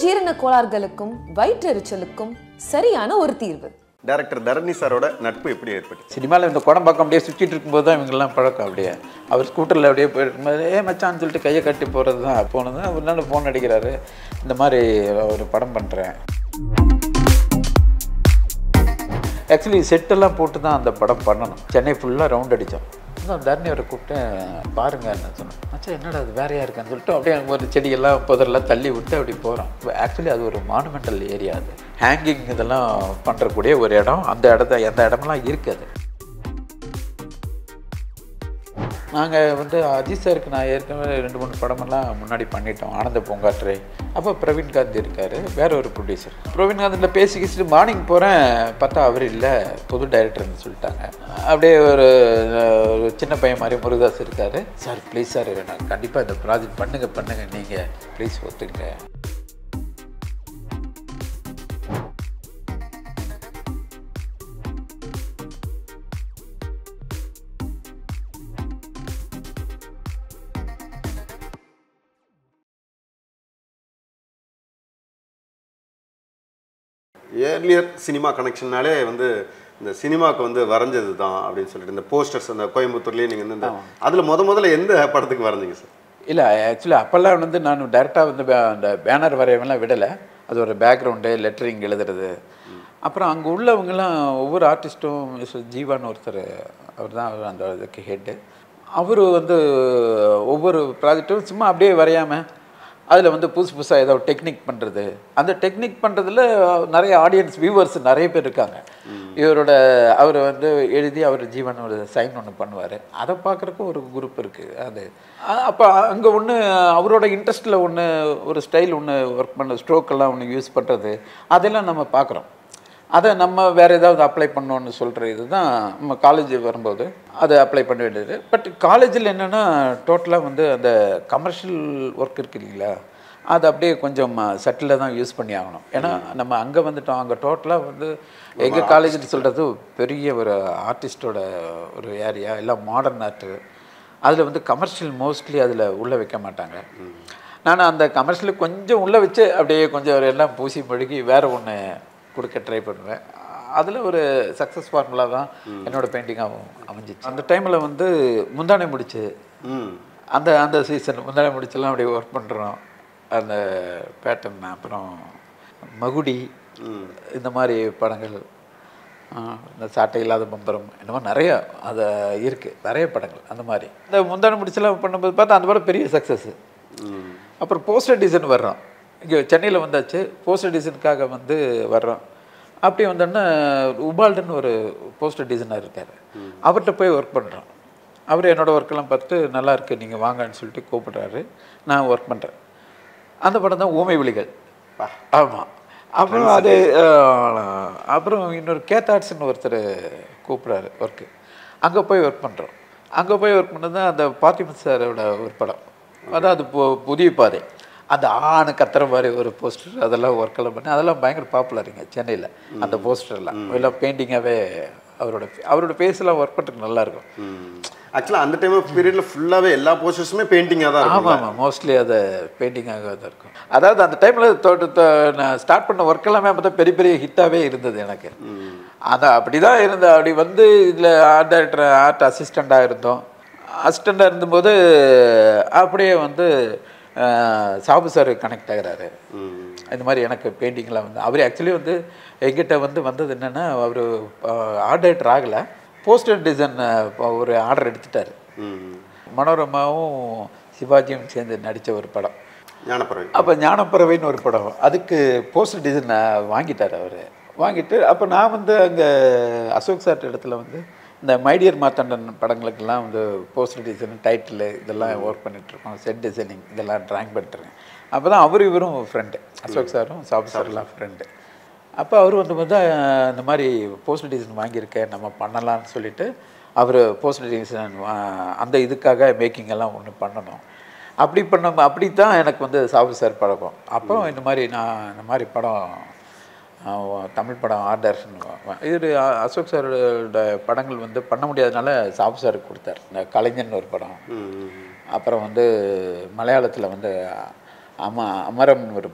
ஜீரண கோளாறுகளுக்கும் வயிற்றெரிச்சலுக்கும் சரியான ஒரு தீர்வு டைரக்டர் தரணி சாரோட நட்பு எப்படி ஏற்பட்டுச்சு சினிமாவில் இந்த குடம் பக்கம் அப்படியே சுற்றிட்டு இருக்கும்போது தான் இவங்கெல்லாம் பழக்கம் அப்படியே அவர் ஸ்கூட்டரில் அப்படியே போயிருக்கும்போது ஏ மச்சான்னு சொல்லிட்டு கையை கட்டி போகிறது தான் போனது தான் ஒரு நாள் ஃபோன் அடிக்கிறாரு இந்த மாதிரி ஒரு படம் பண்ணுறேன் ஆக்சுவலி செட்டெல்லாம் போட்டு தான் அந்த படம் பண்ணணும் சென்னை ஃபுல்லாக ரவுண்ட் அடித்தோம் இன்னும் தரணி அவரை கூப்பிட்டு பாருங்கன்னு சொன்னேன் மச்சான் என்னடா அது வேறையாக இருக்கான்னு சொல்லிட்டு அப்படியே அங்க ஒரு செடியெல்லாம் புதரெல்லாம் தள்ளி விட்டு அப்படி போகிறோம் ஆக்சுவலி அது ஒரு மானுமெண்டல் ஏரியா அது ஹேங்கிங் இதெல்லாம் பண்ணுறக்கூடிய ஒரு இடம் அந்த இடத்த எந்த இடமெல்லாம் இருக்குது நாங்கள் வந்து அஜித் சாருக்கு நான் ஏற்கனவே ரெண்டு மூணு படமெல்லாம் முன்னாடி பண்ணிட்டோம் ஆனந்த பூங்காற்று அப்போ பிரவீன் காந்தி இருக்கார் வேற ஒரு ப்ரொடியூசர் பிரவீன் காந்தியில் பேசி கிசிட்டு மார்னிங் போகிறேன் பார்த்தா அவர் இல்லை புது டைரக்டர்னு சொல்லிட்டாங்க அப்படியே ஒரு அஹ், ஒரு சின்ன பையன் மாதிரி முருகதாஸ் இருக்கார் சார் ப்ளீஸ் சார் நான் கண்டிப்பாக இந்த ப்ராஜெக்ட் பண்ணுங்க பண்ணுங்க நீங்கள் ப்ளீஸ் ஒத்துங்க ஏர்லியர் சினிமா கனெக்ஷன்னாலே வந்து இந்த சினிமாவுக்கு வந்து வரைஞ்சது தான் அப்படின்னு சொல்லிட்டு இந்த போஸ்டர்ஸ் அந்த கோயம்புத்தூர்லேயே நீங்கள் வந்து இந்த அதில் முத முதல்ல எந்த படத்துக்கு வரைஞ்சீங்க சார் இல்லை ஆக்சுவலி அப்போல்லாம் வந்து நான் டைரெக்டாக வந்து பே- அந்த பேனர் வரையவெல்லாம் விடலை அது ஒரு பேக்ரவுண்டு லெட்டரிங் எழுதுறது அப்புறம் அங்கே உள்ளவங்கெல்லாம் ஒவ்வொரு ஆர்டிஸ்ட்டும் மிஸ்டர் ஜீவான்னு ஒருத்தர் அவர் தான் அந்த இதுக்கு ஹெட்டு அவர் வந்து ஒவ்வொரு ப்ராஜெக்ட்டும் சும்மா அப்படியே வரையாமல் அதில் வந்து புதுசு புதுசாக ஏதோ டெக்னிக் பண்ணுறது அந்த டெக்னிக் பண்ணுறதுல நிறைய ஆடியன்ஸ் வியூவர்ஸ் நிறைய பேர் இருக்காங்க இவரோட அவர் வந்து எழுதி அவர் ஜீவன் ஒரு சைன் ஒன்று பண்ணுவார் அதை பார்க்குறக்கு ஒரு குரூப் இருக்குது அது அப்போ அங்கே ஒன்று அவரோட இன்ட்ரெஸ்ட்டில் ஒன்று ஒரு ஸ்டைல் ஒன்று ஒர்க் பண்ண ஸ்ட்ரோக்கெல்லாம் ஒன்று யூஸ் பண்ணுறது அதெல்லாம் நம்ம பார்க்குறோம் அதை நம்ம வேறு ஏதாவது அப்ளை பண்ணோன்னு சொல்கிற இதுதான் நம்ம காலேஜ் வரும்போது அதை அப்ளை பண்ண வேண்டியது பட் காலேஜில் என்னென்னா டோட்டலாக வந்து அந்த கமர்ஷியல் ஒர்க் இருக்கு இல்லைங்களா அது அப்படியே கொஞ்சம் சட்டில் தான் யூஸ் பண்ணி ஆகணும் ஏன்னா நம்ம அங்கே வந்துட்டோம் அங்கே டோட்டலாக வந்து எங்கள் காலேஜ்னு சொல்கிறது பெரிய ஒரு ஆர்டிஸ்டோட ஒரு ஏரியா எல்லாம் மாடர்ன் ஆர்ட்டு அதில் வந்து கமர்ஷியல் மோஸ்ட்லி அதில் உள்ளே வைக்க மாட்டாங்க நான் அந்த கமர்ஷியலுக்கு கொஞ்சம் உள்ளே வச்சு அப்படியே கொஞ்சம் எல்லாம் பூசி பழுகி வேறு ஒன்று கொடுக்க ட்ரை பண்ணுவேன் அதில் ஒரு சக்ஸஸ் ஃபார்முலா தான் என்னோட பெயிண்டிங்காகவும் அமைஞ்சிச்சு அந்த டைமில் வந்து முந்தானை முடிச்சு ம் அந்த அந்த சீசன் முந்தானை முடிச்செல்லாம் அப்படியே ஒர்க் பண்ணுறோம் அந்த பேட்டர்ன் அப்புறம் மகுடி இந்த மாதிரி படங்கள் ஆ, இந்த சாட்டை இல்லாத பம்பரம் இந்த மாதிரி நிறைய அது இருக்குது நிறைய படங்கள் அந்த மாதிரி இந்த முந்தானை முடிச்செல்லாம் பண்ணும்போது பார்த்தா அந்த படம் பெரிய சக்ஸஸ் ம் அப்புறம் போஸ்டர் டிசைன் வர்றோம் இங்கே சென்னையில் வந்தாச்சு போஸ்டர் டிசைனுக்காக வந்து வர்றோம் அப்படி வந்தோன்னா உபால்டன் ஒரு போஸ்டர் டிசைனர் இருக்கார் அவர்கிட்ட போய் ஒர்க் பண்ணுறோம் அவர் என்னோட ஒர்க்கெல்லாம் பார்த்துட்டு நல்லா இருக்கு நீங்கள் வாங்கன்னு சொல்லிட்டு கூப்பிடுறாரு நான் ஒர்க் பண்ணுறேன் அந்த படம் தான் ஊமை விழிகள் ஆமாம் அப்புறம் அது அஹ், அப்புறம் இன்னொரு கேத்தாட்ஸ்னு ஒருத்தர் கூப்பிட்றாரு ஒர்க்கு அங்கே போய் ஒர்க் பண்ணுறோம் அங்கே போய் ஒர்க் பண்ணது தான் அந்த பார்த்திபன் சாரோட ஒரு படம் அதான் அது பு- புதிய பாதை அந்த ஆணு கத்துற மாதிரி ஒரு போஸ்டர் அதெல்லாம் ஒர்க்கெல்லாம் பண்ணி அதெல்லாம் பயங்கர பாப்புலருங்க சென்னையில் அந்த போஸ்டர்லாம் எல்லாம் பெயிண்டிங்காகவே அவரோட அவரோட ஃபேஸ்லாம் ஒர்க் பண்ணுறதுக்கு நல்லாயிருக்கும் ஆக்சுவலாக அந்த டைம் பீரியடில் ஃபுல்லாகவே எல்லா போஸ்டர்ஸுமே பெயிண்டிங்காக தான் இருக்கும் ஆமாம் ஆமாம் மோஸ்ட்லி அது பெயிண்டிங்காக தான் இருக்கும் அதாவது அந்த டைமில் தோட்ட நான் ஸ்டார்ட் பண்ண ஒர்க் எல்லாமே பார்த்தா பெரிய பெரிய ஹிட்டாகவே இருந்தது எனக்கு அது அப்படி தான் இருந்தது அப்படி வந்து இதில் ஆர்ட் டைரக்டர் ஆர்ட் அசிஸ்டண்ட்டாக இருந்தோம் அசிஸ்டண்ட்டாக இருந்தபோது அப்படியே வந்து அஹ், சாபு சார் கனெக்ட் ஆகுறாரு இந்த மாதிரி எனக்கு பெயிண்டிங்லாம் வந்து அவர் ஆக்சுவலி வந்து எங்கிட்ட வந்து வந்தது என்னென்னா அவர் ஆர்ட் டைரக்டர் ஆகலை போஸ்டர் டிசைன் ஒரு ஆர்டர் எடுத்துட்டார் ம் மனோரமாவும் சிவாஜியும் சேர்ந்து நடித்த ஒரு படம் ஞானப்பறவை அப்போ ஞானப்பறவைன்னு ஒரு படம் அதுக்கு போஸ்டர் டிசைன் வாங்கிட்டார் அவர் வாங்கிட்டு அப்போ நான் வந்து அங்கே அசோக் சார் இடத்துல வந்து இந்த மைடியர் மார்த்தாண்டன் படங்களுக்கெல்லாம் வந்து போஸ்டர் டிசைன் டைட்டில் இதெல்லாம் ஒர்க் பண்ணிகிட்ருக்கோம் செட் டிசைனிங் இதெல்லாம் ட்ராயிங் பண்ணிட்டுருக்கேன் அப்போ தான் அவர் இவரும் ஃப்ரெண்டு அசோக் சாரும் சாபு சார்லாம் ஃப்ரெண்டு அப்போ அவர் வந்து வந்து அஹ், இந்த மாதிரி போஸ்டர் டிசைன் வாங்கியிருக்கேன் நம்ம பண்ணலாம்னு சொல்லிட்டு அவர் போஸ்டர் டிசைன் அந்த இதுக்காக மேக்கிங் எல்லாம் ஒன்று பண்ணணும் அப்படி பண்ண அப்படி தான் எனக்கு வந்து சாபு சார் பழக்கம் அப்போ இந்த மாதிரி நான் இந்த மாதிரி படம் அஹ், தமிழ் படம் ஆர்டர் இது அ- அசோக் சாரோட படங்கள் வந்து பண்ண முடியாதனால சாபு சாருக்கு கொடுத்தார் இந்த கலைஞன் ஒரு படம் அப்புறம் வந்து மலையாளத்தில் வந்து அம அமரம்னு ஒரு படம்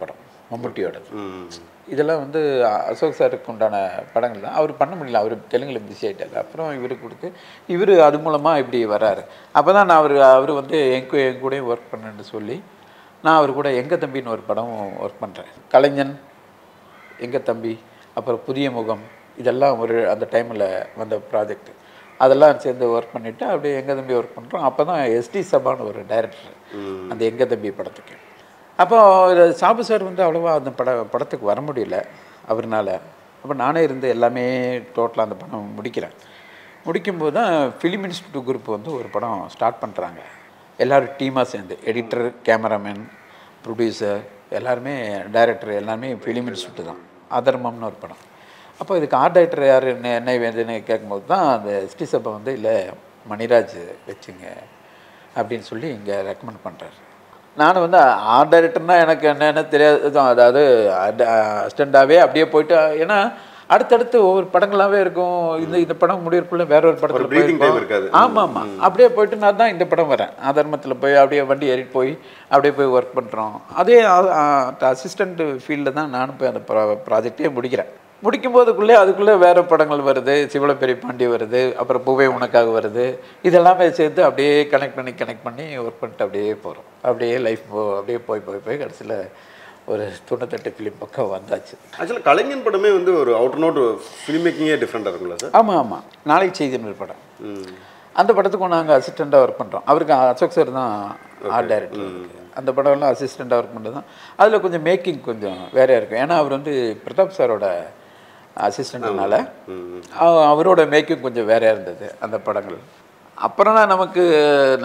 மம்முட்டியோட ம் இதெல்லாம் வந்து அ- அசோக் சாருக்கு உண்டான படங்கள் தான் அவர் பண்ண முடியல அவர் தெலுங்குல பிஸி ஆகிட்டார் அப்புறம் இவருக்கு கொடுத்து இவர் அது மூலமாக இப்படி வராரு அப்போ தான் நான் அவர் அவர் வந்து என் கூ- என் கூடயும் ஒர்க் பண்ணேன்னு சொல்லி நான் அவர் கூட எங்க தம்பின்னு ஒரு படம் ஒர்க் பண்ணுறேன் கலைஞன் எங்க தம்பி அப்புறம் புதிய முகம் இதெல்லாம் ஒரு அந்த டைமில் வந்த ப்ராஜெக்ட் அதெல்லாம் சேர்ந்து ஒர்க் பண்ணிவிட்டு அப்படியே எங்க தம்பி ஒர்க் பண்ணுறோம் அப்போ தான் எஸ்டி சபான்னு ஒரு டைரக்டர் அந்த எங்க தம்பி படத்துக்கு அப்போ இது சாபு சார் வந்து அவ்வளோவா அந்த பட படத்துக்கு வர முடியல அவர்னால அப்போ நானே இருந்து எல்லாமே டோட்டலாக அந்த படம் முடிக்கிறேன் முடிக்கும்போது தான் ஃபிலிம் இன்ஸ்டியூட் குரூப் வந்து ஒரு படம் ஸ்டார்ட் பண்ணுறாங்க எல்லோரும் டீமாக சேர்ந்து எடிட்டர் கேமராமேன் ப்ரொடியூசர் எல்லாருமே டைரக்டர் எல்லாருமே ஃபிலிம் இன்ஸ்டியூட் தான் அதர்மம்னு ஒரு படம் அப்போ இதுக்கு ஆர்ட் டைரக்டர் யார் என்ன என்ன வேண்டுன்னு கேட்கும்போது தான் அந்த எஸ்டி சபை வந்து இல்லை மணிராஜ் வச்சுங்க அப்படின்னு சொல்லி இங்கே ரெக்கமெண்ட் பண்ணுறாரு நான் வந்து ஆர்ட் டைரக்டர்னா எனக்கு என்னென்ன தெரியாது தான் அதாவது அசிஸ்டண்ட்டாகவே அப்படியே போயிட்டு ஏன்னா அடுத்தடுத்து ஒவ்வொரு படங்களாகவே இருக்கும் இந்த இந்த படம் முடியறதுக்குள்ள வேற ஒரு படத்தில் breathing time போயிருக்கோம் இருக்காது. ஆமாம் ஆமாம் அப்படியே போயிட்டு நான் தான் இந்த படம் வரேன் ஆதர்மத்தில் போய் அப்படியே வண்டி ஏறிட்டு போய் அப்படியே போய் ஒர்க் பண்ணுறோம் அதே அசிஸ்டண்ட் ஃபீல்டில் தான் நானும் போய் அந்த ப்ரா ப்ராஜெக்டே முடிக்கிறேன் முடிக்கும் போதுக்குள்ளே அதுக்குள்ளே வேறு படங்கள் வருது சிவலப்பெரிய பாண்டி வருது அப்புறம் பூவே உனக்காக வருது இதெல்லாமே சேர்த்து அப்படியே கனெக்ட் பண்ணி கனெக்ட் பண்ணி ஒர்க் பண்ணிட்டு அப்படியே போகிறோம் அப்படியே லைஃப் போ அப்படியே போய் போய் போய் கடைசியில் ஒரு தொண்ணூத்தெட்டு ஃபிலிம் பக்கம் வந்தாச்சு ஆக்சுவலாக கலைஞன் படமே வந்து ஒரு அவுட் அண்ட் அவுட் ஃபிலிம் மேக்கிங்கே டிஃப்ரெண்ட்டாக இருக்கும்ல சார் ஆமாம் ஆமாம் நாளைக்கு செய்தின்னு ஒரு படம் ம் அந்த படத்துக்கும் நாங்கள் அசிஸ்டண்ட்டாக ஒர்க் பண்ணுறோம் அவருக்கு அசோக் சார் தான் ஆர்ட் டைரக்டர் அந்த படம்லாம் அசிஸ்டண்ட்டாக ஒர்க் பண்ணுறது தான் அதில் கொஞ்சம் மேக்கிங் கொஞ்சம் வேறையாக இருக்கும் ஏன்னா அவர் வந்து பிரதாப் சாரோட அசிஸ்டண்ட்னால அவரோட மேக்கிங் கொஞ்சம் வேறையாக இருந்தது அந்த படங்கள் அப்புறம் தான் நமக்கு இந்த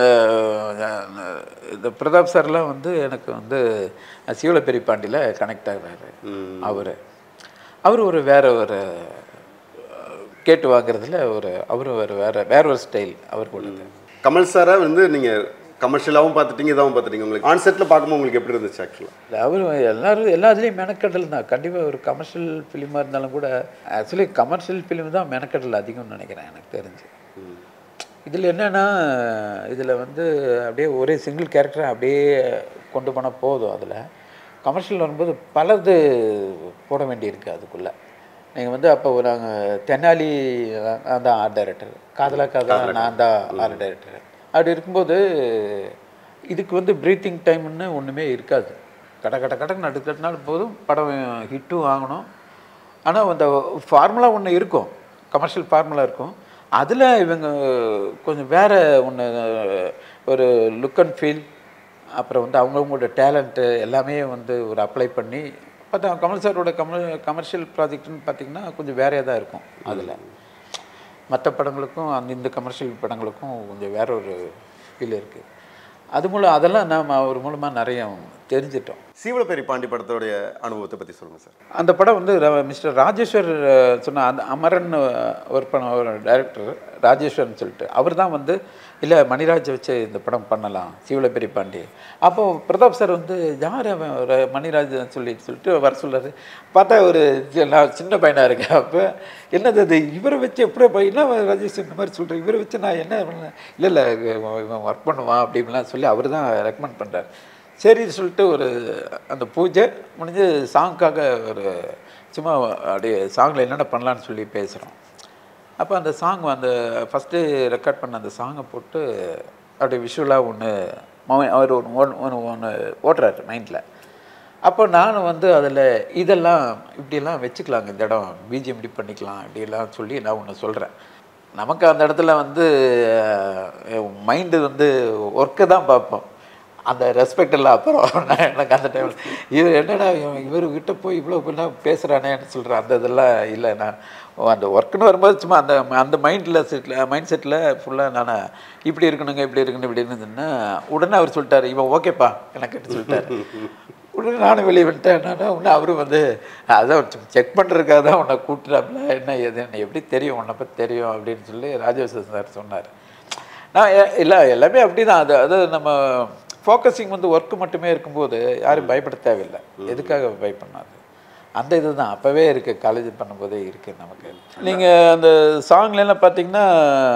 இந்த பிரதாப் சார்லாம் வந்து எனக்கு வந்து சிவல பெரியபாண்டியில் கனெக்ட் ஆகுறாரு அவர் அவர் ஒரு வேற ஒரு கேட்டு வாங்குறதுல ஒரு அவரும் வேறு வேற வேற ஒரு ஸ்டைல் அவர் கொடுத்தது கமல் சாரை வந்து நீங்கள் கமர்ஷியலாகவும் பார்த்துட்டீங்க இதாகவும் பார்த்துட்டீங்க உங்களுக்கு ஆன் செட்டில் பார்க்கும்போது உங்களுக்கு எப்படி இருந்துச்சு ஆக்சுவலாக அவர் எல்லாரும் எல்லாத்துலேயும் மெனக்கடல் தான் கண்டிப்பாக ஒரு கமர்ஷியல் ஃபிலிமாக இருந்தாலும் கூட ஆக்சுவலி கமர்ஷியல் ஃபிலிம் தான் மெனக்கடல் அதிகம்னு நினைக்கிறேன் எனக்கு தெரிஞ்சு இதில் என்னென்னா இதில் வந்து அப்படியே ஒரே சிங்கிள் கேரக்டரை அப்படியே கொண்டு போனால் போதும் அதில் கமர்ஷியல் வரும்போது பலது போட வேண்டியிருக்கு அதுக்குள்ளே நீங்கள் வந்து அப்போ நாங்கள் தென்னாலி நான் தான் ஆர்ட் டைரக்டர் காதலா காதலா நான் தான் ஆர்ட் டைரக்டர் அப்படி இருக்கும்போது இதுக்கு வந்து ப்ரீத்திங் டைம்னு ஒன்றுமே இருக்காது கட கட கடக்கு நடுக்கட்டினால போதும் படம் ஹிட்டும் வாங்கணும் ஆனால் அந்த ஃபார்முலா ஒன்று இருக்கும் கமர்ஷியல் ஃபார்முலா இருக்கும் அதில் இவங்க கொஞ்சம் வேறு ஒன்று ஒரு லுக் அண்ட் ஃபீல் அப்புறம் வந்து அவங்கவுங்களோட டேலண்ட்டு எல்லாமே வந்து ஒரு அப்ளை பண்ணி பார்த்தா கமல் சாரோட கமல் கமர்ஷியல் ப்ராஜெக்ட்னு பார்த்தீங்கன்னா கொஞ்சம் வேறையாக தான் இருக்கும் அதில் மற்ற படங்களுக்கும் அந்த இந்த கமர்ஷியல் படங்களுக்கும் கொஞ்சம் வேற ஒரு ஃபீல் இருக்குது அது மூலம் அதெல்லாம் நாம் அவர் மூலமாக நிறைய தெரிஞ்சிட்டோம் சீவலப்பேரி பாண்டி படத்தோடைய அனுபவத்தை பற்றி சொல்லுங்கள் சார் அந்த படம் வந்து ர- மிஸ்டர் ராஜேஸ்வர் அஹ், சொன்ன அந்த அமரன் ஒர்க் பண்ண ஒரு டைரக்டர் ராஜேஸ்வர்னு சொல்லிட்டு அவர் தான் வந்து இல்லை மணிராஜை வச்சு இந்த படம் பண்ணலாம் சீவலப்பெரிய பாண்டி அப்போது பிரதாப் சார் வந்து யார் அவன் ஒரு மணிராஜ் சொல்லி சொல்லிட்டு வர சொல்றாரு பார்த்தா ஒரு சி- நான் சின்ன பையனாக இருக்கேன் அப்போ என்னது அது இவரை வச்சு எப்படி போய் என்ன ராஜேஷ் இந்த மாதிரி சொல்கிறேன் இவரை வச்சு நான் என்ன பண்ணேன் இல்லை இல்லை இவன் ஒர்க் பண்ணுவான் அப்படின்லாம் சொல்லி அவர் தான் ரெக்கமெண்ட் பண்ணுறாரு சரின்னு சொல்லிட்டு ஒரு அந்த பூஜை முடிஞ்சு சாங்க்காக ஒரு சும்மா அப்படியே சாங்கில் என்னென்ன பண்ணலான்னு சொல்லி பேசுகிறோம் அப்போ அந்த சாங் அந்த ஃபஸ்ட்டு ரெக்கார்ட் பண்ண அந்த சாங்கை போட்டு அப்படியே விஷுவலாக ஒன்று அவர் ஒன்று ஒன்று ஒன்று ஓட்டுறாரு மைண்டில் அப்போ நான் வந்து அதில் இதெல்லாம் இப்படியெல்லாம் வச்சுக்கலாங்க இந்த இடம் பிஜிஎம் இப்படி பண்ணிக்கலாம் இப்படியெல்லாம் சொல்லி நான் ஒன்று சொல்கிறேன் நமக்கு அந்த இடத்துல வந்து மைண்டு வந்து ஒர்க்கை தான் பார்ப்போம் அந்த ரெஸ்பெக்ட் எல்லாம் அப்புறம் நான் எனக்கு அந்த டைமில் இவர் என்னடா இவன் இவர்கிட்ட போய் இவ்வளோ இப்படிலாம் பேசுகிறானேன்னு சொல்கிறேன் அந்த இதெல்லாம் இல்லை நான் அந்த ஒர்க்குன்னு வரும்போது சும்மா அந்த அந்த மைண்டில் செட்டில் மைண்ட் செட்டில் ஃபுல்லாக நான் இப்படி இருக்கணுங்க இப்படி இருக்கணும் இப்படி இருந்ததுன்னா உடனே அவர் சொல்லிட்டாரு இவன் ஓகேப்பா எனக்கு சொல்லிட்டாரு உடனே நானும் வெளியே வந்துட்டேன் என்னன்னா உடனே அவரும் வந்து அதான் செக் பண்ணுறதுக்காக தான் உன்னை கூட்டுறாப்புல என்ன ஏது என்ன எப்படி தெரியும் உன்னை பற்றி தெரியும் அப்படின்னு சொல்லி ராஜேஸ்வர் சார் சொன்னார் நான் எ- இல்லை எல்லாமே அப்படி தான் அது அது நம்ம ஃபோக்கஸிங் வந்து ஒர்க்கு மட்டுமே இருக்கும்போது யாரும் பயப்பட தேவையில்லை எதுக்காக பயப்படாது அந்த இது தான் அப்போவே இருக்குது காலேஜ் பண்ணும்போதே இருக்குது நமக்கு நீங்கள் அந்த சாங்லாம் பார்த்தீங்கன்னா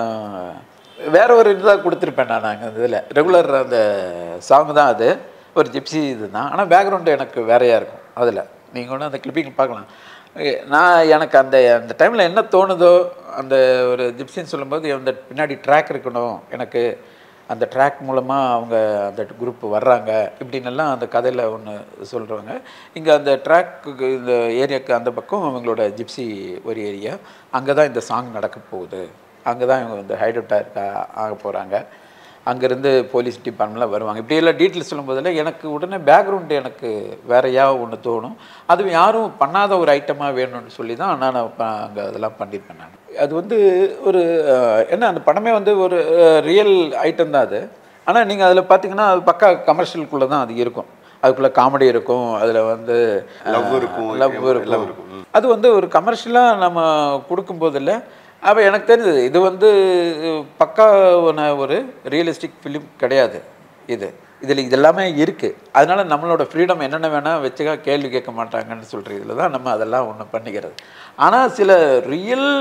வேற ஒரு இதுதான் கொடுத்துருப்பேன் நான் அங்கே அந்த இதில் ரெகுலர் அந்த சாங் தான் அது ஒரு ஜிப்சி இது தான் ஆனால் பேக்ரவுண்டு எனக்கு வேறையாக இருக்கும் அதில் நீங்கள் ஒன்று அந்த கிளிப்பிங் பார்க்கலாம் ஏ, நான் எனக்கு அந்த அந்த டைமில் என்ன தோணுதோ அந்த ஒரு ஜிப்சின்னு சொல்லும்போது அந்த பின்னாடி ட்ராக் இருக்கணும் எனக்கு அந்த ட்ராக் மூலமாக அவங்க அந்த குரூப் வர்றாங்க இப்படின்னு எல்லாம் அந்த கதையில் ஒன்று சொல்கிறாங்க இங்கே அந்த ட்ராக்கு இந்த ஏரியாவுக்கு அந்த பக்கம் அவங்களோட ஜிப்சி ஒரு ஏரியா அங்கே தான் இந்த சாங் நடக்க போகுது அங்கே தான் இவங்க வந்து ஹைடவுட்டாக இருக்க ஆக போகிறாங்க அங்கேருந்து போலீஸ் டிபார்ட்மெண்ட்லாம் வருவாங்க இப்படியெல்லாம் டீட்டெயில்ஸ் சொல்லும்போதில் எனக்கு உடனே பேக்ரவுண்டு எனக்கு வேறையா ஒன்று தோணும் அதுவும் யாரும் பண்ணாத ஒரு ஐட்டமாக வேணும்னு சொல்லி தான் நான் அங்கே அதெல்லாம் பண்ணியிருப்பேன் நான் அது வந்து ஒரு அஹ், என்ன அந்த படமே வந்து ஒரு ரியல் ஐட்டம் தான் அது ஆனால் நீங்கள் அதில் பார்த்தீங்கன்னா அது பக்கா கமர்ஷியலுக்குள்ளே தான் அது இருக்கும் அதுக்குள்ளே காமெடி இருக்கும் அதில் வந்து Love இருக்கும், லவ் எல்லாம் இருக்கும் அது வந்து ஒரு கமர்ஷியலாக நம்ம கொடுக்கும்போதில்ல அப்போ எனக்கு தெரிஞ்சது இது வந்து பக்காவான ஒரு ரியலிஸ்டிக் ஃபிலிம் கிடையாது இது இதில் இது எல்லாமே இருக்குது அதனால நம்மளோட ஃப்ரீடம் என்னென்ன வேணால் வச்சுக்கா கேள்வி கேட்க மாட்டாங்கன்னு சொல்கிற இதில் தான் நம்ம அதெல்லாம் ஒன்று பண்ணிக்கிறது ஆனால் சில ரியல்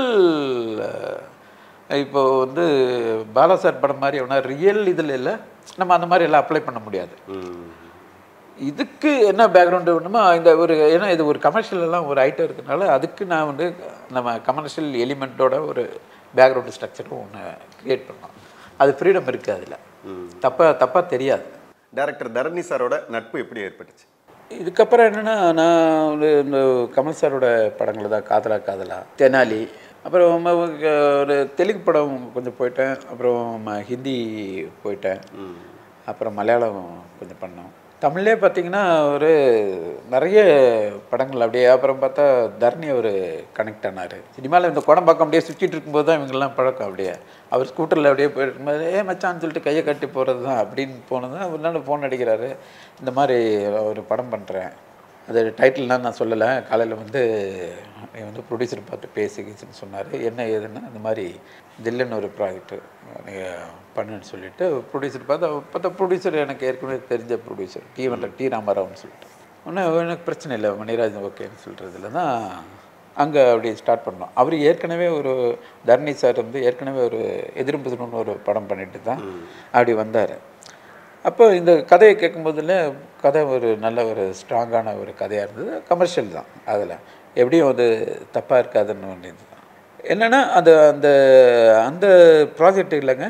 இப்போ வந்து பாலா சார் படம் மாதிரி ஒன்றா ரியல் இதில் இல்லை நம்ம அந்த மாதிரி எல்லாம் அப்ளை பண்ண முடியாது ம். இதுக்கு என்ன பேக்ரவுண்டு வேணுமோ இந்த ஒரு ஏன்னா இது ஒரு கமர்ஷியல் எல்லாம் ஒரு ஐட்டம் இருக்கிறதுனால அதுக்கு நான் வந்து நம்ம கமர்ஷியல் எலிமெண்ட்டோட ஒரு பேக்ரவுண்டு ஸ்ட்ரக்சரும் ஒன்று க்ரியேட் பண்ணோம் அது ஃப்ரீடம் இருக்குது அதில் தப்பாக தப்பாக தெரியாது டைரக்டர் தரணி சாரோட நட்பு எப்படி ஏற்பட்டுச்சு இதுக்கப்புறம் என்னென்னா நான் ஒரு இந்த கமல் சாரோட படங்கள் தான் காதலா காதலா தெனாலி அப்புறம் ம- ஒரு தெலுங்கு படம் கொஞ்சம் போயிட்டேன் அப்புறம் ம- ஹிந்தி போயிட்டேன் அப்புறம் மலையாளம் கொஞ்சம் பண்ணோம் தமிழ்லே பார்த்தீங்கன்னா ஒரு நிறைய படங்கள் அப்படியே அப்புறம் பார்த்தா தரணி அவர் கனெக்ட் ஆனார் சினிமாவில் இந்த குடம் பக்கம் அப்படியே சுற்றிட்டு இருக்கும்போது தான் இவங்கெல்லாம் பழக்கம் அப்படியே அவர் ஸ்கூட்டரில் அப்படியே போயிட்டு இருக்கும்போது ஏ மச்சான்னு சொல்லிட்டு கையை கட்டி போகிறது தான் அப்படின்னு போனது தான் ஒரு நாள் ஃபோன் அடிக்கிறாரு இந்த மாதிரி ஒரு படம் பண்ணுறேன் அது டைட்டில்லாம் நான் சொல்லலை காலையில் வந்து நீ வந்து ப்ரொடியூசர் பார்த்து பேசிக்கிச்சுன்னு சொன்னார் என்ன ஏதுன்னா இந்த மாதிரி தில்லுன்னு ஒரு ப்ராஜெக்ட்டு நீங்கள் பண்ணுன்னு சொல்லிட்டு ப்ரொடியூசர் பார்த்து அவர் பார்த்தா ப்ரொடியூசர் எனக்கு ஏற்கனவே தெரிஞ்ச ப்ரொடியூசர் டி வந்த டி ராமாராவ்னு சொல்லிட்டு ஒன்றும் எனக்கு பிரச்சனை இல்லை மணிராஜன் ஓகேன்னு சொல்கிறதுல தான் அங்கே அப்படி ஸ்டார்ட் பண்ணோம் அவர் ஏற்கனவே ஒரு தர்ணி சார் வந்து ஏற்கனவே ஒரு எதிர்ப்புன்னு ஒரு படம் பண்ணிட்டு தான் அப்படி வந்தார் அப்போ இந்த கதையை கேட்கும்போதுல கதை ஒரு நல்ல ஒரு ஸ்ட்ராங்கான ஒரு கதையாக இருந்தது கமர்ஷியல் தான் அதில் எப்படியும் அது தப்பாக இருக்காதுன்னு வேண்டியது தான் என்னென்னா அது அந்த அந்த ப்ராஜெக்ட் இல்லைங்க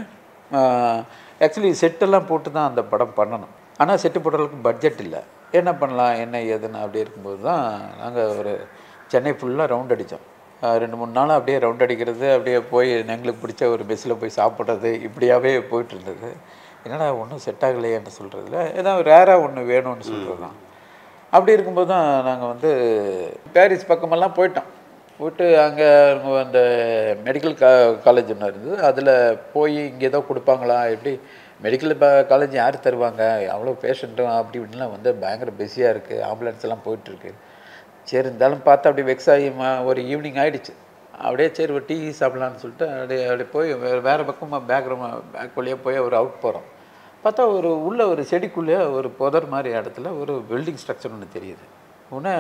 ஆக்சுவலி செட்டெல்லாம் போட்டு தான் அந்த படம் பண்ணணும் ஆனால் செட்டு போடுற அளவுக்கு பட்ஜெட் இல்லை என்ன பண்ணலாம் என்ன ஏதுன்னு அப்படி இருக்கும்போது தான் நாங்கள் ஒரு சென்னை ஃபுல்லாக ரவுண்ட் அடித்தோம் ரெண்டு மூணு நாள் அப்படியே ரவுண்ட் அடிக்கிறது அப்படியே போய் எங்களுக்கு பிடிச்ச ஒரு மெஸ்ஸில் போய் சாப்பிட்றது இப்படியாவே போயிட்டு இருந்தது என்னடா ஒன்றும் செட் ஆகலையேன்னு சொல்கிறதுல ஏதாவது ரேராக ஒன்று வேணும்னு சொல்கிறது தான் அப்படி இருக்கும்போது தான் நாங்கள் வந்து பாரிஸ் பக்கமெல்லாம் போயிட்டோம் போயிட்டு அங்கே அந்த மெடிக்கல் கா காலேஜ் ஒன்று இருந்தது அதில் போய் இங்கே ஏதோ கொடுப்பாங்களா எப்படி மெடிக்கல் காலேஜ் யார் தருவாங்க அவ்வளோ பேஷண்ட்டும் அப்படி இப்படின்லாம் வந்து பயங்கர பிஸியாக இருக்குது ஆம்புலன்ஸ் எல்லாம் போயிட்டுருக்கு சரி இருந்தாலும் பார்த்து அப்படியே வெக்ஸ் ஆகி ம- ஒரு ஈவினிங் ஆயிடுச்சு அப்படியே சரி ஒரு டீ சாப்பிட்லான்னு சொல்லிட்டு அப்படியே அப்படியே போய் வேறு வேறு பக்கமாக பேக்ரவுண்ட் பேக் வழியாக போய் ஒரு அவுட் போகிறோம் பார்த்தா ஒரு உள்ள ஒரு செடிக்குள்ளே ஒரு புதர் மாதிரி இடத்துல ஒரு பில்டிங் ஸ்ட்ரக்சர் ஒன்று தெரியுது உடனே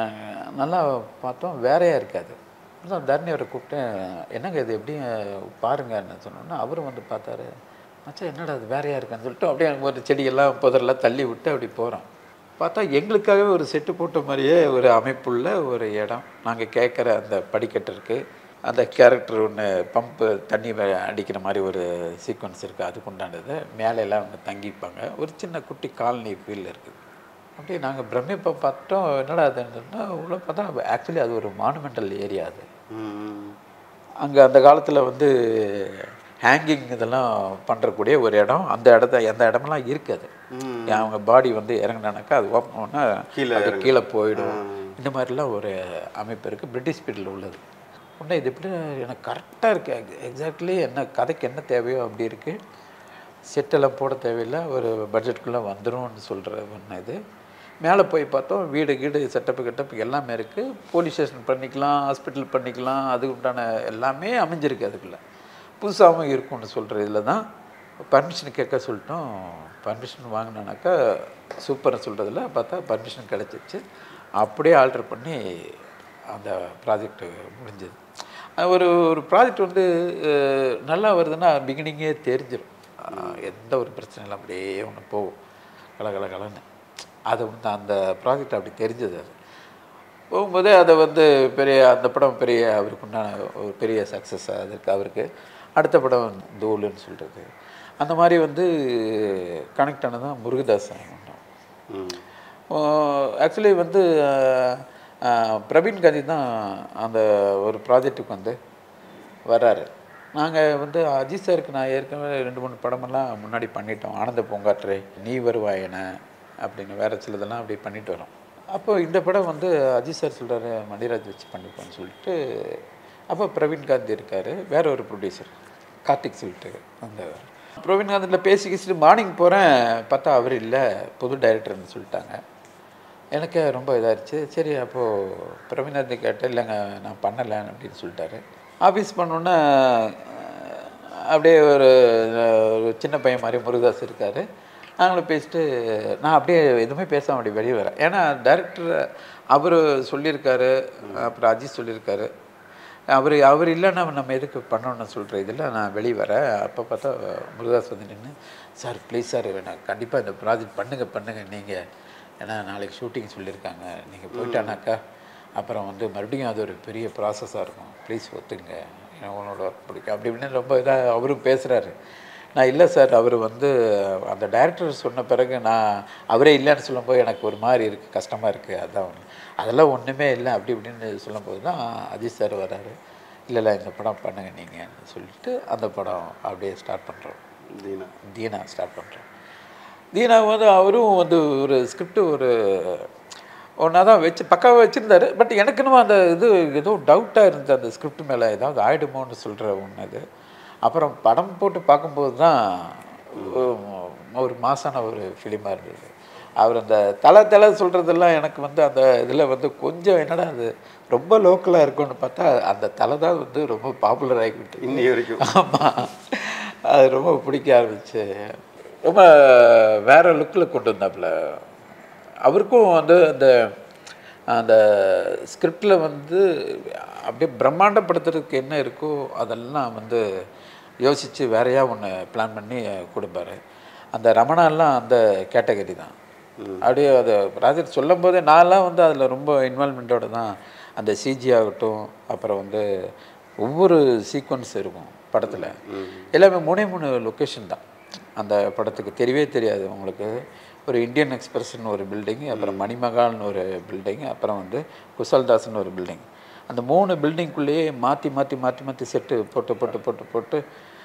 நல்லா பார்த்தோம் வேறையாக இருக்காது அப்புறம் தர்ணி அவரை கூப்பிட்டேன் என்னங்க இது எப்படி பாருங்கன்னு சொன்னோன்னா அவரும் வந்து பார்த்தாரு மச்சான் என்னடா அது வேறையாக இருக்கான்னு சொல்லிட்டு அப்படியே ஒரு செடியெல்லாம் புதரெல்லாம் தள்ளி விட்டு அப்படி போகிறோம் பார்த்தா எங்களுக்காகவே ஒரு செட்டு போட்ட மாதிரியே ஒரு அமைப்புள்ள ஒரு இடம் நாங்கள் கேட்குற அந்த படிக்கட்டு இருக்குது அந்த கேரக்டர் ஒன்று பம்பு தண்ணி வ- அடிக்கிற மாதிரி ஒரு சீக்வன்ஸ் இருக்குது அதுக்கு உண்டானது மேலே எல்லாம் அவங்க தங்கிப்பாங்க ஒரு சின்ன குட்டி காலனி ஃபீல் இருக்குது அப்படியே நாங்கள் பிரமிப்பை பார்த்தோம் என்னடா அதுன்னா உள்ள பார்த்தா ஆக்சுவலி அது ஒரு மானுமெண்டல் ஏரியா அது ம். அங்கே அந்த காலத்தில் வந்து ஹேங்கிங் இதெல்லாம் பண்ணுறக்கூடிய ஒரு இடம் அந்த இடத்த எந்த இடமெல்லாம் இருக்காது அவங்க பாடி வந்து இறங்குனானாக்கா அது ஓப்பன் பண்ணால் கீழே அது கீழே போயிடும் இந்த மாதிரிலாம் ஒரு அமைப்பு இருக்குது பிரிட்டிஷ் பீரியடில் உள்ளது உடனே இது எப்படி எனக்கு கரெக்டாக இருக்குது எக்ஸாக்ட்லி என்ன கதைக்கு என்ன தேவையோ அப்படி இருக்குது செட்டெல்லாம் போட தேவையில்லை ஒரு பட்ஜெட்டுக்குள்ளே வந்துரும்னு சொல்கிற ஒன்று இது மேலே போய் பார்த்தோம் வீடு கீடு செட்டப்பு கிட்டப்பு எல்லாமே இருக்குது போலீஸ் ஸ்டேஷன் பண்ணிக்கலாம் ஹாஸ்பிட்டல் பண்ணிக்கலாம் அதுக்கு உண்டான எல்லாமே அமைஞ்சிருக்கு அதுக்குள்ளே புதுசாகவும் இருக்கும்னு சொல்கிற இதில் தான் பர்மிஷன் கேட்க சொல்லிட்டோம் பர்மிஷன் வாங்கினோன்னாக்கா சூப்பர்னு சொல்கிறதுல பார்த்தா பர்மிஷன் கிடச்சிச்சு அப்படியே ஆல்டர் பண்ணி அந்த ப்ராஜெக்ட் முடிஞ்சது அஹ் ஒரு ஒரு ப்ராஜெக்ட் வந்து அஹ், நல்லா வருதுன்னா பிகினிங்கே தெரிஞ்சிடும் அஹ், எந்த ஒரு பிரச்சனை இல்லை அப்படியே ஒன்று போகும் கல கல கலன்னு அது வந்து அந்த ப்ராஜெக்ட் அப்படி தெரிஞ்சது அது போகும்போதே அதை வந்து பெரிய அந்த படம் பெரிய அவருக்கு உண்டான ஒரு பெரிய சக்ஸஸ் அதற்கு அவருக்கு அடுத்த படம் தூளுன்னு சொல்கிறது அந்த மாதிரி வந்து கனெக்ட் ஆனதான் முருகதாஸ் பண்ணோம் ம் ஆக்சுவலி வந்து அஹ், அஹ், பிரவீன் காந்தி தான் அந்த ஒரு ப்ராஜெக்ட்டுக்கு வந்து வர்றாரு நாங்கள் வந்து அஜித் சாருக்கு நான் ஏற்கனவே ரெண்டு மூணு படமெல்லாம் முன்னாடி பண்ணிட்டோம் ஆனந்த பூங்காற்றை நீ வருவாயன அப்படின்னு வேறு சிலதெல்லாம் அப்படி பண்ணிட்டு வரோம் அப்போ இந்த படம் வந்து அஜித் சார் சொல்கிறாரு மணிராஜ் வச்சு பண்ணிப்போம்னு சொல்லிட்டு அப்போ பிரவீன் காந்தி இருக்கார் வேற ஒரு ப்ரொடியூசர் கார்த்திக் சொல்லிட்டு அந்த பிரவீன் காந்தியில் பேசி பேசிட்டு மார்னிங் போகிறேன் பார்த்தா அவர் இல்லை புது டைரக்டர்னு சொல்லிட்டாங்க எனக்கு ரொம்ப இதாகிடுச்சு சரி அப்போது பிரவீனாந்தி கேட்டேன் இல்லைங்க நான் பண்ணலை அப்படின்னு சொல்லிட்டாரு ஆஃபீஸ் பண்ணோன்னே அப்படியே ஒரு ஒரு சின்ன பையன் மாதிரி முருகதாஸ் இருக்கார் நாங்களும் பேசிட்டு நான் அப்படியே எதுவுமே பேசாம அப்படி வெளியே வரேன் ஏன்னா டைரக்டர் அவர் சொல்லியிருக்காரு அப்புறம் அஜித் சொல்லியிருக்காரு அவர் அவர் இல்லைன்னா நம்ம எதுக்கு பண்ணணும்னு சொல்கிற இதில் நான் வெளியே வரேன் அப்போ பார்த்தா முருகதாஸ் வந்து நின்று சார் ப்ளீஸ் சார் நான் கண்டிப்பாக இந்த ப்ராஜெக்ட் பண்ணுங்கள் பண்ணுங்கள் நீங்கள் ஏன்னா நாளைக்கு ஷூட்டிங் சொல்லியிருக்காங்க நீங்கள் போயிட்டானாக்கா அப்புறம் வந்து மறுபடியும் அது ஒரு பெரிய ப்ராசஸாக இருக்கும் ப்ளீஸ் ஒத்துங்க எனக்கு உங்களோட ஒர்க் பிடிக்கும் அப்படி இப்படின்னு ரொம்ப இதாக அவரும் பேசுகிறாரு நான் இல்லை சார் அவர் வந்து அந்த டைரக்டர் சொன்ன பிறகு நான் அவரே இல்லைன்னு சொல்லும்போது எனக்கு ஒரு மாதிரி இருக்குது கஷ்டமாக இருக்குது அதான் ஒண்ணு. அதெல்லாம் ஒன்றுமே இல்லை அப்படி இப்படின்னு சொல்லும்போது தான் அஜித் சார் வராரு இல்லை இல்லை இந்த படம் பண்ணுங்க நீங்கன்னு சொல்லிட்டு அந்த படம் அப்படியே ஸ்டார்ட் பண்ணுறோம் தீனா தீனா ஸ்டார்ட் பண்ணுறோம் தீனா வந்து அவரும் வந்து ஒரு ஸ்கிரிப்ட் ஒரு ஒன்றா தான் வச்சு பக்காவாக வச்சுருந்தாரு பட் எனக்கு என்னமோ அந்த இது ஏதோ டவுட்டாக இருந்தது அந்த ஸ்கிரிப்ட் மேலே ஏதாவது ஆயிடுமோன்னு சொல்கிற ஒன்று அது அப்புறம் படம் போட்டு பார்க்கும்போது தான் ஒரு மாசான ஒரு ஃபிலிமாக இருந்தது அவர் அந்த தலை தலை சொல்கிறதெல்லாம் எனக்கு வந்து அந்த இதில் வந்து கொஞ்சம் என்னடா அது ரொம்ப லோக்கலாக இருக்கும்னு பார்த்தா அந்த தலை தான் வந்து ரொம்ப பாப்புலர் ஆகிவிட்டு இன்னி வரைக்கும் ஆமாம் அது ரொம்ப பிடிக்க ஆரம்பிச்சு ரொம்ப வேற லுக்கில் கொண்டு வந்தாப்புல அவருக்கும் வந்து அந்த அந்த ஸ்கிரிப்டில் வந்து அப்படியே பிரம்மாண்டப்படுத்துறதுக்கு என்ன இருக்கோ அதெல்லாம் வந்து யோசித்து வேறையா ஒன்று பிளான் பண்ணி கொடுப்பாரு அந்த ரமணாலாம் அந்த கேட்டகரி தான் அப்படியே அதை ப்ராஜெக்ட் சொல்லும் போதே நான்லாம் வந்து அதில் ரொம்ப இன்வால்மெண்ட்டோட தான் அந்த சிஜி ஆகட்டும் அப்புறம் வந்து ஒவ்வொரு சீக்வன்ஸ் இருக்கும் படத்தில் எல்லாமே மூணே மூணு லொக்கேஷன் தான் அந்த படத்துக்கு தெரியவே தெரியாது உங்களுக்கு ஒரு இந்தியன் எக்ஸ்பிரஸ்னு ஒரு பில்டிங் அப்புறம் மணிமகால்னு ஒரு பில்டிங் அப்புறம் வந்து குசல்தாஸ்னு ஒரு பில்டிங் அந்த மூணு பில்டிங்குள்ளேயே மாற்றி மாற்றி மாற்றி மாற்றி செட்டு போட்டு போட்டு போட்டு போட்டு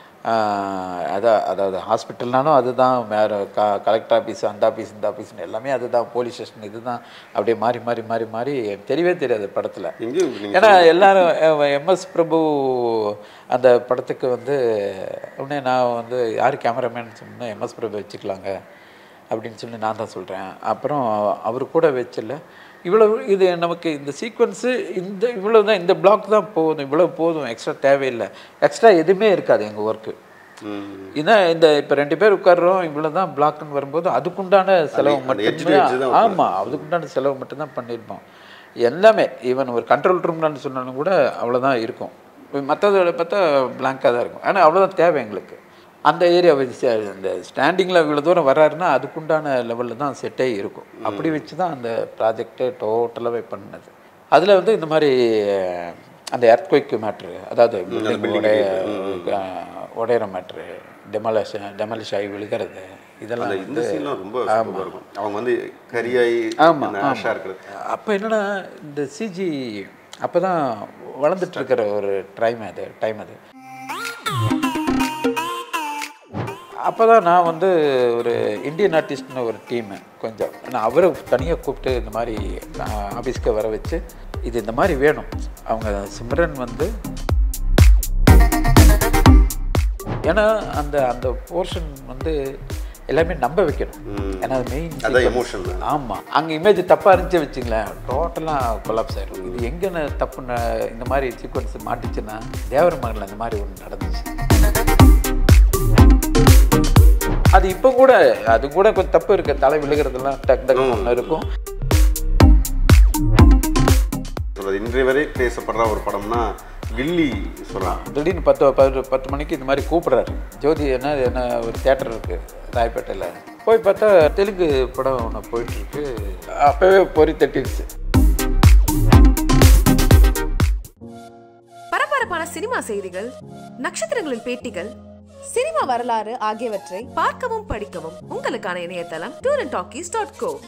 ஆஹ், அதான் அதாவது ஹாஸ்பிட்டல்னாலும் அதுதான் வேறு க கலெக்டர் ஆஃபீஸ் அந்த ஆஃபீஸ் இந்த ஆஃபீஸ்னு எல்லாமே அதுதான் போலீஸ் ஸ்டேஷன் இதுதான் அப்படியே மாறி மாறி மாறி மாறி எனக்கு தெரியவே தெரியாது படத்தில் எங்கேயும் நீங்க ஏன்னா எல்லாரும் எம்எஸ் பிரபு அந்த படத்துக்கு வந்து உடனே நான் வந்து யார் கேமராமேன் சொன்னா எம்எஸ் பிரபு வச்சுக்கலாங்க அப்படின்னு சொல்லி நான் தான் சொல்கிறேன் அப்புறம் அவர் கூட வச்சில்ல இவ்வளவு இது நமக்கு இந்த சீக்வன்ஸு இந்த இவ்வளோ தான் இந்த பிளாக் தான் போதும் இவ்வளோ போதும் எக்ஸ்ட்ரா தேவையில்லை எக்ஸ்ட்ரா எதுவுமே இருக்காது எங்கள் ஒர்க்கு ம். இதான் இந்த இப்போ ரெண்டு பேர் உட்கார்றோம் இவ்வளோ தான் பிளாக்னு வரும்போது அதுக்குண்டான செலவு அந்த edge to edge மட்டும்தான் தான் ஆமாம் அதுக்குண்டான செலவு மட்டும்தான் பண்ணியிருப்போம் எல்லாமே ஈவன் ஒரு கண்ட்ரோல் ரூம்னு சொன்னாலும் கூட அவ்வளோதான் இருக்கும் மற்றதோட பார்த்தா பிளாங்காக தான் இருக்கும் ஆனால் அவ்வளோதான் தேவை எங்களுக்கு அந்த ஏரியா வச்சு அந்த ஸ்டாண்டிங்கில் இவ்வளோ தூரம் வர்றாருன்னா அதுக்குண்டான லெவலில் தான் செட்டே இருக்கும் அப்படி வச்சு தான் அந்த ப்ராஜெக்டே டோட்டலாகவே பண்ணது அதில் வந்து இந்த மாதிரி அந்த எர்த்குவைக்கு மேட்ரு அதாவது building உடைய அஹ், உடையிற மேட்ரு டெமாலிஷன் டெமாலிஷ் ஆகி விழுகிறது இதெல்லாம் அந்த இந்த வந்து சீன்லாம் ரொம்ப சூப்பராக இருக்கும் அவங்க வந்து கரியாயி ஆமா, இந்த ஆஷா இருக்கிறது அப்போ என்னன்னா இந்த சிஜி அப்போ தான் வளர்ந்துட்டு இருக்கிற ஒரு டைம் அது டைம் அது அப்போ தான் நான் வந்து ஒரு இந்தியன் ஆர்டிஸ்ட்னு ஒரு டீமு கொஞ்சம் நான் அவரை தனியாக கூப்பிட்டு இந்த மாதிரி ஆஃபீஸ்க்கு வர வச்சு இது இந்த மாதிரி வேணும் அவங்க சிம்ரன் வந்து ஏன்னா அந்த அந்த போர்ஷன் வந்து எல்லாமே நம்ப வைக்கணும் ஏன்னா அது மெயின் அதான் எமோஷன் ஆமாம் அங்கே இமேஜ் தப்பாக இருந்துச்சு வச்சுங்களேன் டோட்டலாக கொலாப்ஸ் ஆயிரும் இது எங்கே தப்பு ந- இந்த மாதிரி சீக்வன்ஸ் மாட்டுச்சுன்னா தேவர மகனில் இந்த மாதிரி ஒன்று நடந்துச்சு அது இப்போ கூட அது கூட கொஞ்சம் தப்பு இருக்கு தலை விழுகிறதெல்லாம் டக் டக் ஒன்று இருக்கும் சொல்றது இன்றைய வரை பேசப்படுற ஒரு படம்னா கில்லி சொல்கிறான் திடீர்னு பத்து பத்து பத்து மணிக்கு இந்த மாதிரி கூப்பிடுறாரு ஜோதி என்ன என்ன ஒரு தேட்டர் இருக்கு ராயப்பேட்டையில் போய் பார்த்தா தெலுங்கு படம் ஒன்று போயிட்டுருக்கு அப்போவே பொறி தட்டிடுச்சு சினிமா செய்திகள் நட்சத்திரங்களின் பேட்டிகள் சினிமா வரலாறு ஆகியவற்றை பார்க்கவும் படிக்கவும் உங்களுக்கான இணையதளம் tour and talkies dot co